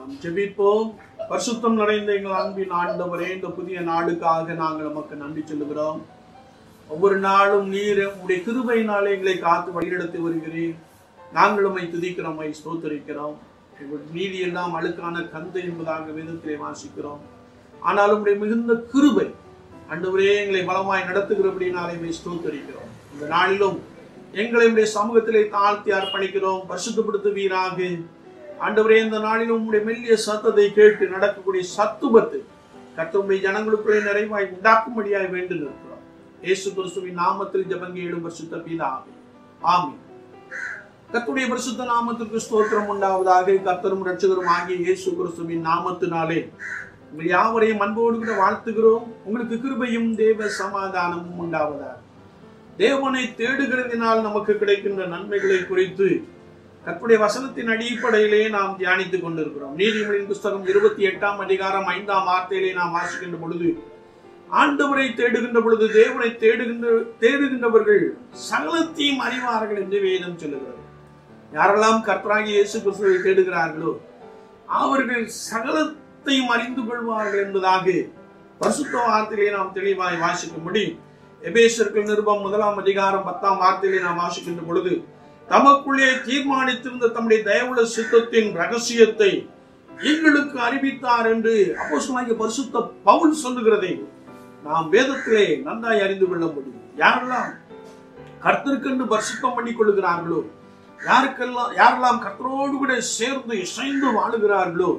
நாம் ஜெபிப்போம் பரிசுத்தம் நிறைந்த எங்கள் அன்பின் ஆண்டவரே இந்த புதிய நாளுக்காக நாங்கள் நமக்கு நன்றி சொல்லுகிறோம் ஒவ்வொரு நாளும் நீர் உடைய கிருபையினாலே எங்களை காத்து வழிநடத்தி வருகிறீர் நாங்கள் உம்மை துதிக்கிறோம் உம்மை ஸ்தோத்தரிக்கிறோம் எங்கள் நீதி எல்லாம் அழுக்கான கந்து என்பதாக வேதத்திலே வாசிக்கிறோம் ஆனாலும் உடைய மிகுந்த கிருபை ஆண்டவரே எங்களை பலமாய் நடத்துகிறபடினாலே உம்மை ஸ்தோத்தரிக்கிறோம் இந்த நாளிலும் எங்களை உடைய சமூகத்திலே தாழ்த்தி அர்ப்பணிக்கிறோம் பரிசுத்தப்படுத்துவீராக ஆண்டவரே இந்த நாளிலும் உம்முடைய மெல்லிய சத்தத்தை கேட்டு நடக்கக்கூடிய சத்துவத்தை கர்த்தருடைய ஜனங்களுக்குள்ளே நிறைவாய் உண்டாக்கும்படியாய் வேண்டும் இருக்கிறோம் இயேசு கிறிஸ்துவின் நாமத்தில் ஜபங்கேடும் பரிசுத்த பிதாவே ஆமென் கர்த்தருடைய பரிசுத்த நாமத்திற்கு ஸ்தோத்திரம் உண்டாவதாக கர்த்தரும் ரட்சகரும் ஆகிய இயேசு கிறிஸ்துவின் நாமத்தினாலே உங்கள் யாவரையும் அன்போடு கூட வாழ்த்துகிறோம் உங்களுக்கு கிருபையும் தேவ சமாதானமும் உண்டாவதாக தேவனை தேடுகிறதினால் நமக்கு கிடைக்கின்ற நன்மைகளை குறித்து கர்த்தருடைய வசனத்தின் அடிப்படையிலே நாம் தியானித்துக் கொண்டிருக்கிறோம் நீதிமொழியின் புஸ்தகம் இருபத்தி எட்டாம் அதிகாரம் ஐந்தாம் வார்த்தையிலே நாம் வாசிக்கின்ற பொழுது ஆண்டவரை தேடுகின்ற பொழுது தேவனை தேடுகின்ற தேடுகின்றவர்கள் சகலத்தையும் அறிவார்கள் என்று வேதம் சொல்லுகிறது யாரெல்லாம் கர்த்தராகிய இயேசு கிறிஸ்துவை தேடுகிறார்களோ அவர்கள் சகலத்தையும் அறிந்து கொள்வார்கள் என்பதாக பரிசுத்த வார்த்தையிலே நாம் தெளிவாய் வாசிக்க முடியும் எபேசர்கள் நிருபம் முதலாம் அதிகாரம் பத்தாம் வார்த்தையிலே நாம் வாசிக்கின்ற பொழுது தமக்குள்ளே தீர்மானித்திருந்த தம்முடைய தயவுள்ள சித்தத்தின் ரகசியத்தை எங்களுக்கு அறிவித்தார் என்று அப்போஸ்தலனாகிய பரிசுத்த பவுல் சொல்லுகிறதை நாம் வேதத்திலே நன்றாய் அறிந்து கொள்ள முடியும் யாரெல்லாம் கர்த்தருக்கென்று பரிசுத்தம் பண்ணி கொள்ளுகிறார்களோ யாருக்கெல்லாம் யாரெல்லாம் கர்த்தரோடு கூட சேர்ந்து இசைந்து வாழுகிறார்களோ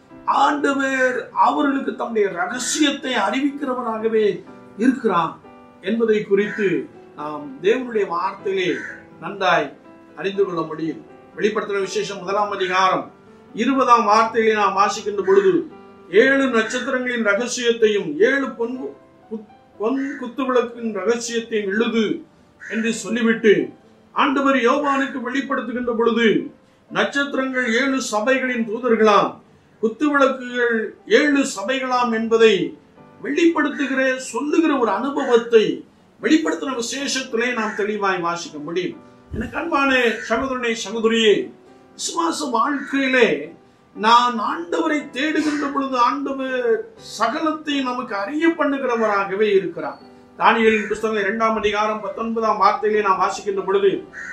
ஆண்டவர் அவர்களுக்கு தம்முடைய ரகசியத்தை அறிவிக்கிறவராகவே இருக்கிறார் என்பதை குறித்து நாம் தேவனுடைய வார்த்தையிலே நன்றாய் அறிந்து கொள்ள முடியும் வெளிப்படுத்துகிற விசேஷம் முதலாம் அதிகாரம் இருபதாம் வார்த்தையிலே நாம் வாசிக்கின்ற பொழுது ஏழு நட்சத்திரங்களின் ரகசியத்தையும் ஏழு பொன் குத்- பொன் குத்துவிளக்கின் ரகசியத்தையும் எழுது என்று சொல்லிவிட்டு ஆண்டவர் யோவானுக்கு வெளிப்படுத்துகின்ற பொழுது நட்சத்திரங்கள் ஏழு சபைகளின் தூதர்களாம் குத்துவிளக்குகள் ஏழு சபைகளாம் என்பதை வெளிப்படுத்துகிற சொல்லுகிற ஒரு அனுபவத்தை வெளிப்படுத்தின விசேஷத்திலே நாம் தெளிவாய் வாசிக்க முடியும் எனக்கு அன்பான சகோதரனை சகோதரியே விசுவாச வாழ்க்கையிலே நான் ஆண்டவரை தேடுகின்ற பொழுது ஆண்டவர் சகலத்தை நமக்கு அறிய பண்ணுகிறவராகவே இருக்கிறார் தானியலின் புஸ்தகம் இரண்டாம் அதிகாரம் பத்தொன்பதாம் வார்த்தையிலே நாம் வாசிக்கின்ற பொழுது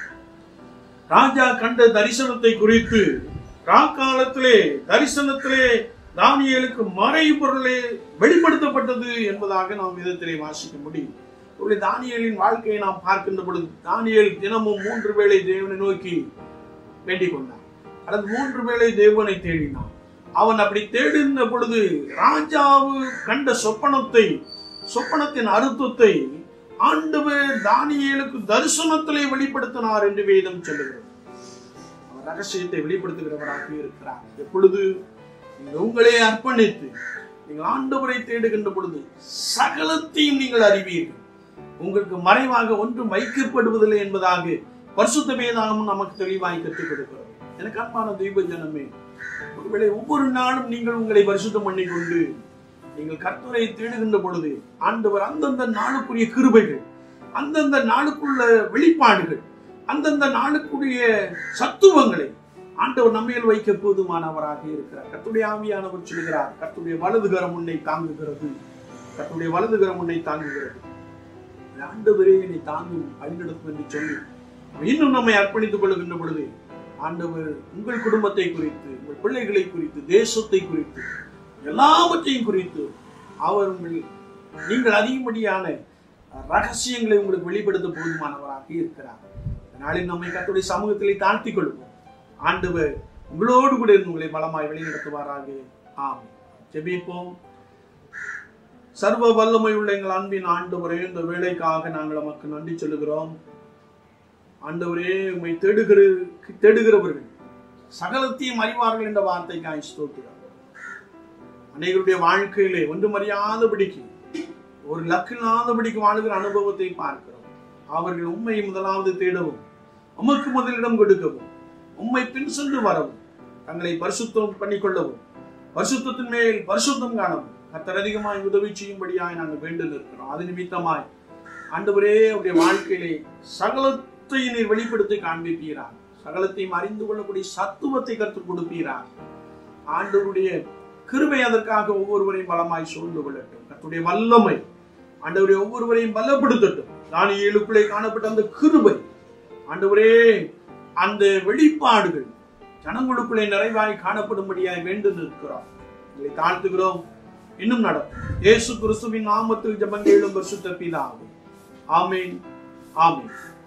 ராஜா கண்ட தரிசனத்தை குறித்து ராக்காலத்திலே தரிசனத்திலே தானியேலுக்கு மறைபொருளே வெளிப்படுத்தப்பட்டது என்பதாக நாம் விதத்திலே வாசிக்க முடியும் ஒரு தானியேலின் வாழ்க்கையை நாம் பார்க்கின்ற பொழுது தானியேல் தினமும் மூன்று வேளை தேவனை நோக்கி வேண்டிக் கொண்டான் அல்லது மூன்று வேளை தேவனை தேடினான் அவன் அப்படி தேடின பொழுது ராஜாவு கண்ட சொப்பனத்தை சொப்பனத்தின் அர்த்தத்தை ஆண்டவர் தானியேலுக்கு தரிசனத்திலே வெளிப்படுத்தினார் என்று வேதம் சொல்லுகிறது அவர் ரகசியத்தை வெளிப்படுத்துகிறவராக இருக்கிறார் எப்பொழுது நீங்கள் உங்களே அர்ப்பணித்து நீங்கள் ஆண்டவரை தேடுகின்ற பொழுது சகலத்தையும் நீங்கள் அறிவீர்கள் உங்களுக்கு மறைவாக ஒன்றும் வைக்கப்படுவதில்லை என்பதாக பரிசுத்த வேதாகமும் நமக்கு தெளிவாய் கற்றுக் கொடுக்கிறது எனக்கு அன்பான தெய்வ ஜனமே ஒருவேளை ஒவ்வொரு நாளும் நீங்கள் உங்களை பரிசுத்தம் பண்ணிக்கொண்டு நீங்கள் கர்த்தரை தேடுகின்ற பொழுது ஆண்டவர் அந்தந்த நாளுக்குரிய கிருபைகள் அந்தந்த நாளுக்குள்ள வெளிப்பாடுகள் அந்தந்த நாளுக்குரிய சத்துவங்களை ஆண்டவர் நம்மையில் வைக்க போதுமானவராக இருக்கிறார் கர்த்தருடைய ஆவியானவர் சொல்கிறார் கர்த்தருடைய வலதுகரம் உன்னை தாங்குகிறது கர்த்தருடைய வலதுகரம் உன்னை தாங்குகிறது ஆண்டவரே என்னை தாங்கும் வழிநடத்தும் என்று சொல்லி இன்னும் நம்மை அர்ப்பணித்துக் கொள்கின்ற பொழுது ஆண்டவர் உங்கள் குடும்பத்தை குறித்து உங்கள் பிள்ளைகளை குறித்து தேசத்தை குறித்து எல்லாவற்றையும் குறித்து அவர் உங்கள் நீங்கள் அதிகப்படியான ரகசியங்களை உங்களுக்கு வெளிப்படுத்த போதுமானவராக இருக்கிறார் நாளில் நம்மை கத்துடைய சமூகத்திலே தாழ்த்திக் கொள்வோம் ஆண்டவர் உங்களோடு கூட இருந்து உங்களை பலமாய் வழிநடத்துவாராக ஆம் ஜெபிப்போம் சர்வ வல்லமை உள்ள எங்கள் அன்பின் ஆண்டவரே இந்த வேலைக்காக நாங்கள் நமக்கு நன்றி சொல்லுகிறோம் ஆண்டவரே உம்மை தேடுகிற தேடுகிறவர்கள் சகலத்தையும் அறிவார்கள் என்ற வார்த்தைக்காய் ஸ்தோத்திரம் அநேகருடைய வாழ்க்கையிலே ஒன்றும் அறியாதபடிக்கு ஒரு லக்கில்லாதபடிக்கு வாழுகிற அனுபவத்தை பார்க்கிறோம் அவர்கள் உண்மை முதலாவது தேடவும் உமக்கு முதலிடம் கொடுக்கவும் உம்மை பின் சென்று வரவும் தங்களை பரிசுத்தம் பண்ணிக்கொள்ளவும் பரிசுத்தத்தின் மேல் பரிசுத்தம் காணவும் கத்தர் அதிகமாய் உதவி செய்யும்படியாய் நாங்கள் வேண்டு நிற்கிறோம் அது நிமித்தமாய் ஆண்டவரே அவருடைய வாழ்க்கையிலே சகலத்தை நீர் வெளிப்படுத்தி காண்பிப்பீரார் சகலத்தையும் அறிந்து கொள்ளக்கூடிய சத்துவத்தை கற்றுக் கொடுப்பீரார் ஆண்டவருடைய கிருபை அதற்காக ஒவ்வொருவரையும் பலமாய் சூழ்ந்து கொள்ளட்டும் கர்த்தருடைய வல்லமை ஆண்டவரை ஒவ்வொருவரையும் பலப்படுத்தட்டும் தானியேலுக்குள்ளே காணப்பட்ட அந்த கிருபை ஆண்டவரே அந்த வெளிப்பாடுகள் ஜனங்களுக்குள்ளே நிறைவாய் காணப்படும்படியாய் வேண்டும் இருக்கிறோம் இதை தாழ்த்துகிறோம் இன்னும் நடக்கும் இயேசு கிறிஸ்துவின் நாமத்தில் ஜெபங்கேளும் பரிசுத்த பிதாவே ஆமென் ஆமென்